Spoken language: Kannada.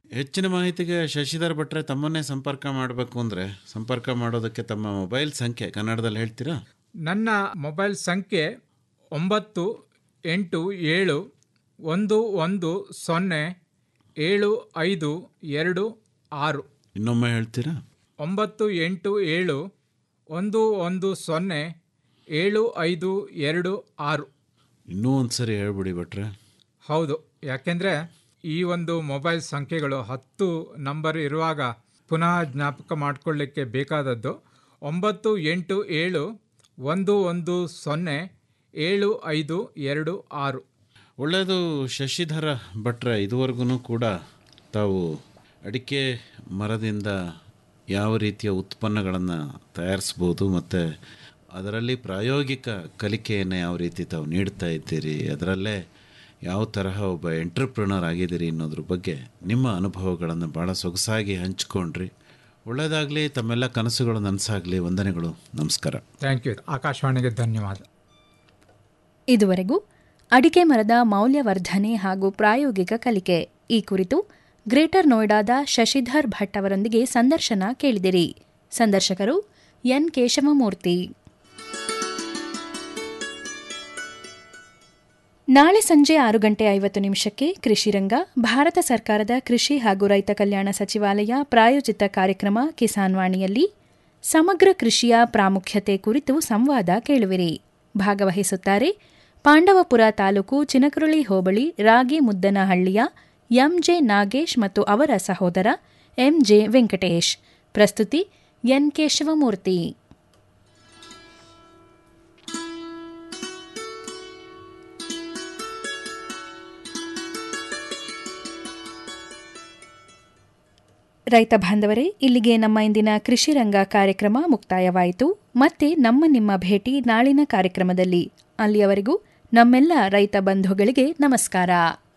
ಹೆಚ್ಚಿನ ಮಾಹಿತಿಗೆ ಶಶಿಧರ್ ಭಟ್ರೆ ತಮ್ಮನ್ನೇ ಸಂಪರ್ಕ ಮಾಡಬೇಕು ಅಂದರೆ ಸಂಪರ್ಕ ಮಾಡೋದಕ್ಕೆ ತಮ್ಮ ಮೊಬೈಲ್ ಸಂಖ್ಯೆ ಕನ್ನಡದಲ್ಲಿ ಹೇಳ್ತೀರಾ ನನ್ನ ಮೊಬೈಲ್ ಸಂಖ್ಯೆ ಒಂಬತ್ತು ಎಂಟು ಏಳು ಒಂದು ಒಂದು ಸೊನ್ನೆ ಏಳು ಐದು ಎರಡು ಆರು ಇನ್ನೊಮ್ಮೆ ಹೇಳ್ತೀರಾ ಒಂಬತ್ತು ಎಂಟು ಏಳು ಒಂದು ಒಂದು ಸೊನ್ನೆ ಏಳು ಐದು ಎರಡು ಆರು ಇನ್ನೂ ಒಂದು ಸರಿ ಹೇಳ್ಬಿಡಿ ಭಟ್ರೆ ಹೌದು ಯಾಕೆಂದರೆ ಈ ಒಂದು ಮೊಬೈಲ್ ಸಂಖ್ಯೆಗಳು ಹತ್ತು ನಂಬರ್ ಇರುವಾಗ ಪುನಃ ಜ್ಞಾಪಕ ಮಾಡಿಕೊಳ್ಳಿಕ್ಕೆ ಬೇಕಾದದ್ದು ಒಂಬತ್ತು ಎಂಟು ಏಳು ಒಂದು ಒಂದು ಸೊನ್ನೆ ಏಳು ಐದು ಎರಡು ಆರು ಒಳ್ಳೆಯದು ಶಶಿಧರ ಭಟ್ರೆ ಇದುವರೆಗೂ ಕೂಡ ತಾವು ಅಡಿಕೆ ಮರದಿಂದ ಯಾವ ರೀತಿಯ ಉತ್ಪನ್ನಗಳನ್ನು ತಯಾರಿಸ್ಬೋದು ಮತ್ತು ಅದರಲ್ಲಿ ಪ್ರಾಯೋಗಿಕ ಕಲಿಕೆಯನ್ನು ಯಾವ ರೀತಿ ತಾವು ನೀಡ್ತಾ ಇದ್ದೀರಿ ಅದರಲ್ಲೇ ಯಾವ ತರಹ ಒಬ್ಬ ಎಂಟ್ರಪ್ರಿನರ್ ಆಗಿದ್ದೀರಿ ಅನ್ನೋದ್ರ ಬಗ್ಗೆ ನಿಮ್ಮ ಅನುಭವಗಳನ್ನು ಭಾಳ ಸೊಗಸಾಗಿ ಹಂಚ್ಕೊಂಡ್ರಿ ಒಳ್ಳೆಯದಾಗಲಿ ತಮ್ಮೆಲ್ಲ ಕನಸುಗಳು ನನಸಾಗಲಿ ವಂದನೆಗಳು ನಮಸ್ಕಾರ ಥ್ಯಾಂಕ್ ಯು ಆಕಾಶವಾಣಿಗೆ ಧನ್ಯವಾದ ಇದುವರೆಗೂ ಅಡಿಕೆ ಮರದ ಮೌಲ್ಯವರ್ಧನೆ ಹಾಗೂ ಪ್ರಾಯೋಗಿಕ ಕಲಿಕೆ ಈ ಕುರಿತು ಗ್ರೇಟರ್ ನೋಯ್ಡಾದ ಶಶಿಧರ್ ಭಟ್ ಅವರೊಂದಿಗೆ ಸಂದರ್ಶನ ಕೇಳಿದಿರಿ ಸಂದರ್ಶಕರು ಎನ್ ಕೇಶವಮೂರ್ತಿ ನಾಳೆ ಸಂಜೆ ಆರು ಗಂಟೆ ಐವತ್ತು ನಿಮಿಷಕ್ಕೆ ಕೃಷಿರಂಗ ಭಾರತ ಸರ್ಕಾರದ ಕೃಷಿ ಹಾಗೂ ರೈತ ಕಲ್ಯಾಣ ಸಚಿವಾಲಯ ಪ್ರಾಯೋಜಿತ ಕಾರ್ಯಕ್ರಮ ಕಿಸಾನ್ ವಾಣಿಯಲ್ಲಿ ಸಮಗ್ರ ಕೃಷಿಯ ಪ್ರಾಮುಖ್ಯತೆ ಕುರಿತು ಸಂವಾದ ಕೇಳುವಿರಿ ಭಾಗವಹಿಸುತ್ತಾರೆ ಪಾಂಡವಪುರ ತಾಲೂಕು ಚಿನಕರುಳಿ ಹೋಬಳಿ ರಾಗಿ ಮುದ್ದನಹಳ್ಳಿಯ ಎಂಜೆ ನಾಗೇಶ್ ಮತ್ತು ಅವರ ಸಹೋದರ ಎಂಜೆ ವೆಂಕಟೇಶ್ ಪ್ರಸ್ತುತಿ ಎನ್ ಕೇಶವಮೂರ್ತಿ ರೈತ ಬಾಂಧವರೇ ಇಲ್ಲಿಗೆ ನಮ್ಮ ಇಂದಿನ ಕೃಷಿ ರಂಗ ಕಾರ್ಯಕ್ರಮ ಮುಕ್ತಾಯವಾಯಿತು ಮತ್ತೆ ನಮ್ಮ ನಿಮ್ಮ ಭೇಟಿ ನಾಳಿನ ಕಾರ್ಯಕ್ರಮದಲ್ಲಿ ಅಲ್ಲಿಯವರೆಗೂ ನಮ್ಮೆಲ್ಲ ರೈತ ಬಂಧುಗಳಿಗೆ ನಮಸ್ಕಾರ